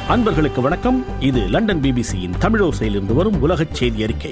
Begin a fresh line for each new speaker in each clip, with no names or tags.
அன்பர்களுக்கு வணக்கம் இது லண்டன் பிபிசியின் தமிழோசையிலிருந்து வரும் உலகச் செய்தி அறிக்கை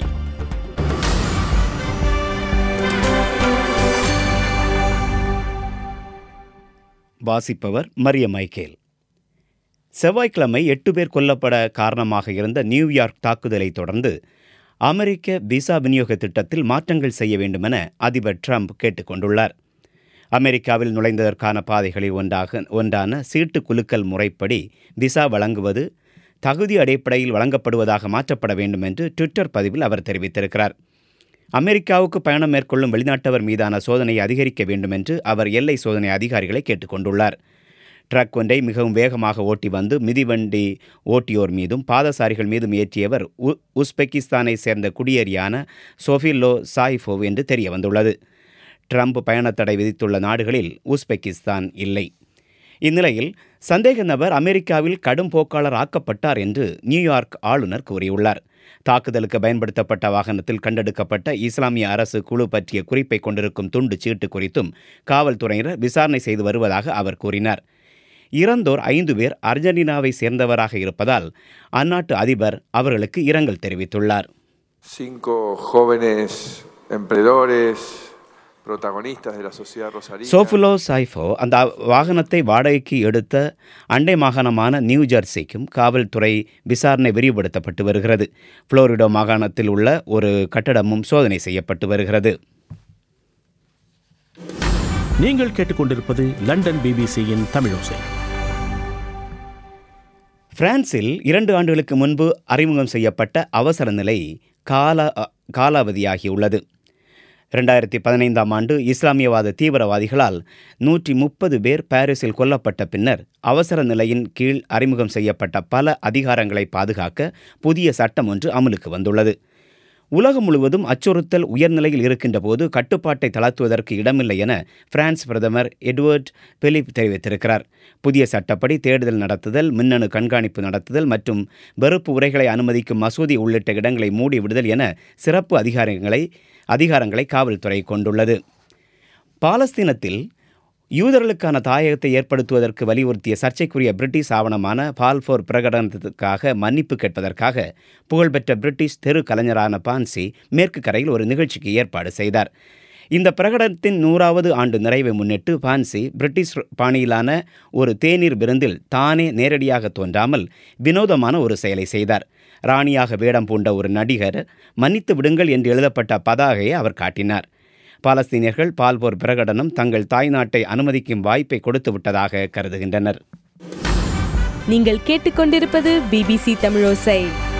வாசிப்பவர் மரிய மைக்கேல் செவ்வாய்க்கிழமை எட்டு பேர் கொல்லப்பட காரணமாக இருந்த நியூயார்க் தாக்குதலை தொடர்ந்து அமெரிக்க விசா விநியோக திட்டத்தில் மாற்றங்கள் செய்ய வேண்டுமென அதிபர் ட்ரம்ப் கேட்டுக்கொண்டுள்ளார் அமெரிக்காவில் நுழைந்ததற்கான பாதைகளில் ஒன்றாக ஒன்றான சீட்டு குலுக்கல் முறைப்படி விசா வழங்குவது தகுதி அடிப்படையில் வழங்கப்படுவதாக மாற்றப்பட வேண்டும் என்று ட்விட்டர் பதிவில் அவர் தெரிவித்திருக்கிறார் அமெரிக்காவுக்கு பயணம் மேற்கொள்ளும் வெளிநாட்டவர் மீதான சோதனையை அதிகரிக்க வேண்டும் என்று அவர் எல்லை சோதனை அதிகாரிகளை கேட்டுக்கொண்டுள்ளார் ட்ரக் ஒன்றை மிகவும் வேகமாக ஓட்டி வந்து மிதிவண்டி ஓட்டியோர் மீதும் பாதசாரிகள் மீதும் ஏற்றியவர் உ உஸ்பெகிஸ்தானை சேர்ந்த குடியேறியான சோஃபில்லோ சாயிஃபோவ் என்று தெரிய வந்துள்ளது ட்ரம்ப் பயணத்தடை விதித்துள்ள நாடுகளில் உஸ்பெகிஸ்தான் இல்லை இந்நிலையில் சந்தேக நபர் அமெரிக்காவில் கடும் போக்காளர் ஆக்கப்பட்டார் என்று நியூயார்க் ஆளுநர் கூறியுள்ளார் தாக்குதலுக்கு பயன்படுத்தப்பட்ட வாகனத்தில் கண்டெடுக்கப்பட்ட இஸ்லாமிய அரசு குழு பற்றிய குறிப்பை கொண்டிருக்கும் துண்டு சீட்டு குறித்தும் காவல்துறையினர் விசாரணை செய்து வருவதாக அவர் கூறினார் இறந்தோர் ஐந்து பேர் அர்ஜென்டினாவை சேர்ந்தவராக இருப்பதால் அந்நாட்டு அதிபர் அவர்களுக்கு இரங்கல் தெரிவித்துள்ளார்
cinco jóvenes emprendedores, protagonistas de la sociedad rosarina.
சோஃபுலோ சாய்ஃபோ அந்த வாகனத்தை வாடகைக்கு எடுத்த அண்டை மாகாணமான நியூ ஜெர்சிக்கும் காவல்துறை விசாரணை விரிவுபடுத்தப்பட்டு வருகிறது புளோரிடோ மாகாணத்தில் உள்ள ஒரு கட்டடமும் சோதனை செய்யப்பட்டு வருகிறது
நீங்கள் கேட்டுக்கொண்டிருப்பது லண்டன் பிபிசியின் தமிழோசை
பிரான்சில் இரண்டு ஆண்டுகளுக்கு முன்பு அறிமுகம் செய்யப்பட்ட அவசர நிலை கால காலாவதியாகியுள்ளது ரெண்டாயிரத்தி பதினைந்தாம் ஆண்டு இஸ்லாமியவாத தீவிரவாதிகளால் நூற்றி முப்பது பேர் பாரிஸில் கொல்லப்பட்ட பின்னர் அவசர நிலையின் கீழ் அறிமுகம் செய்யப்பட்ட பல அதிகாரங்களை பாதுகாக்க புதிய சட்டம் ஒன்று அமலுக்கு வந்துள்ளது உலகம் முழுவதும் அச்சுறுத்தல் உயர்நிலையில் இருக்கின்ற போது கட்டுப்பாட்டை தளர்த்துவதற்கு இடமில்லை என பிரான்ஸ் பிரதமர் எட்வர்ட் பிலிப் தெரிவித்திருக்கிறார் புதிய சட்டப்படி தேடுதல் நடத்துதல் மின்னணு கண்காணிப்பு நடத்துதல் மற்றும் வெறுப்பு உரைகளை அனுமதிக்கும் மசூதி உள்ளிட்ட இடங்களை மூடி விடுதல் என சிறப்பு அதிகாரங்களை அதிகாரங்களை காவல்துறை கொண்டுள்ளது பாலஸ்தீனத்தில் யூதர்களுக்கான தாயகத்தை ஏற்படுத்துவதற்கு வலியுறுத்திய சர்ச்சைக்குரிய பிரிட்டிஷ் ஆவணமான பால்போர் பிரகடனத்துக்காக மன்னிப்பு கேட்பதற்காக புகழ்பெற்ற பிரிட்டிஷ் தெரு கலைஞரான பான்சி மேற்கு கரையில் ஒரு நிகழ்ச்சிக்கு ஏற்பாடு செய்தார் இந்த பிரகடனத்தின் நூறாவது ஆண்டு நிறைவை முன்னிட்டு பான்சி பிரிட்டிஷ் பாணியிலான ஒரு தேநீர் விருந்தில் தானே நேரடியாக தோன்றாமல் வினோதமான ஒரு செயலை செய்தார் ராணியாக வேடம் பூண்ட ஒரு நடிகர் மன்னித்து விடுங்கள் என்று எழுதப்பட்ட பதாகையை அவர் காட்டினார் பாலஸ்தீனியர்கள் பால்போர் பிரகடனம் தங்கள் தாய்நாட்டை அனுமதிக்கும் வாய்ப்பை கொடுத்து விட்டதாக கருதுகின்றனர்
நீங்கள் கேட்டுக்கொண்டிருப்பது பிபிசி தமிழோசை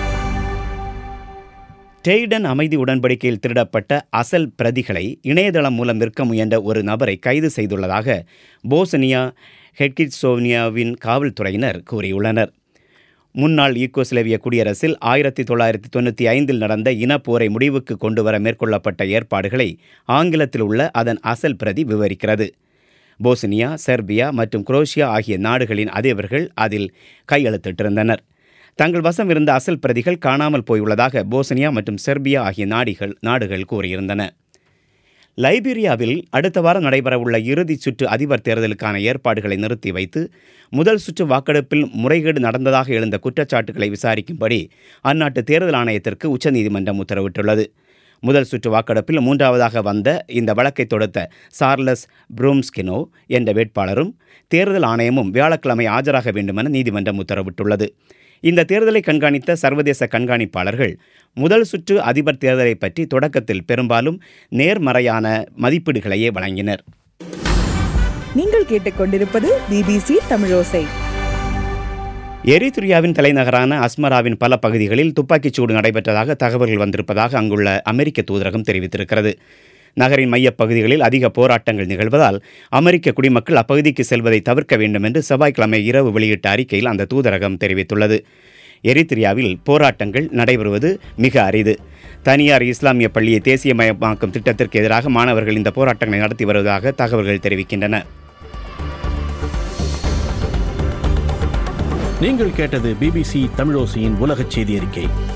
டெய்டன் அமைதி உடன்படிக்கையில் திருடப்பட்ட அசல் பிரதிகளை இணையதளம் மூலம் விற்க முயன்ற ஒரு நபரை கைது செய்துள்ளதாக போசனியா ஹெட்கிட்சோனியாவின் காவல்துறையினர் கூறியுள்ளனர் முன்னாள் ஈகோஸ்லேவிய குடியரசில் ஆயிரத்தி தொள்ளாயிரத்தி தொண்ணூற்றி ஐந்தில் நடந்த இனப்போரை முடிவுக்கு கொண்டுவர மேற்கொள்ளப்பட்ட ஏற்பாடுகளை ஆங்கிலத்தில் உள்ள அதன் அசல் பிரதி விவரிக்கிறது போஸ்னியா செர்பியா மற்றும் குரோஷியா ஆகிய நாடுகளின் அதிபர்கள் அதில் கையெழுத்திட்டிருந்தனர் தங்கள் வசம் இருந்த அசல் பிரதிகள் காணாமல் போயுள்ளதாக போஸ்னியா மற்றும் செர்பியா ஆகிய நாடுகள் நாடுகள் கூறியிருந்தன லைபீரியாவில் அடுத்த வாரம் நடைபெறவுள்ள இறுதிச் சுற்று அதிபர் தேர்தலுக்கான ஏற்பாடுகளை நிறுத்தி வைத்து முதல் சுற்று வாக்கெடுப்பில் முறைகேடு நடந்ததாக எழுந்த குற்றச்சாட்டுகளை விசாரிக்கும்படி அந்நாட்டு தேர்தல் ஆணையத்திற்கு உச்சநீதிமன்றம் உத்தரவிட்டுள்ளது முதல் சுற்று வாக்கெடுப்பில் மூன்றாவதாக வந்த இந்த வழக்கை தொடுத்த சார்லஸ் ப்ரூம்ஸ்கினோ என்ற வேட்பாளரும் தேர்தல் ஆணையமும் வியாழக்கிழமை ஆஜராக வேண்டுமென நீதிமன்றம் உத்தரவிட்டுள்ளது இந்த தேர்தலை கண்காணித்த சர்வதேச கண்காணிப்பாளர்கள் முதல் சுற்று அதிபர் தேர்தலை பற்றி தொடக்கத்தில் பெரும்பாலும் நேர்மறையான மதிப்பீடுகளையே வழங்கினர்
நீங்கள் கேட்டுக்கொண்டிருப்பது பிபிசி தமிழோசை
எரித்ரியாவின் தலைநகரான அஸ்மராவின் பல பகுதிகளில் துப்பாக்கிச்சூடு நடைபெற்றதாக தகவல்கள் வந்திருப்பதாக அங்குள்ள அமெரிக்க தூதரகம் தெரிவித்திருக்கிறது நகரின் மையப் பகுதிகளில் அதிக போராட்டங்கள் நிகழ்வதால் அமெரிக்க குடிமக்கள் அப்பகுதிக்கு செல்வதை தவிர்க்க வேண்டும் என்று செவ்வாய்க்கிழமை இரவு வெளியிட்ட அறிக்கையில் அந்த தூதரகம் தெரிவித்துள்ளது எரித்திரியாவில் போராட்டங்கள் நடைபெறுவது மிக அரிது தனியார் இஸ்லாமிய பள்ளியை தேசியமயமாக்கும் திட்டத்திற்கு எதிராக மாணவர்கள் இந்த போராட்டங்களை நடத்தி வருவதாக தகவல்கள் தெரிவிக்கின்றன
நீங்கள் கேட்டது பிபிசி தமிழோசையின் உலகச் செய்தி அறிக்கை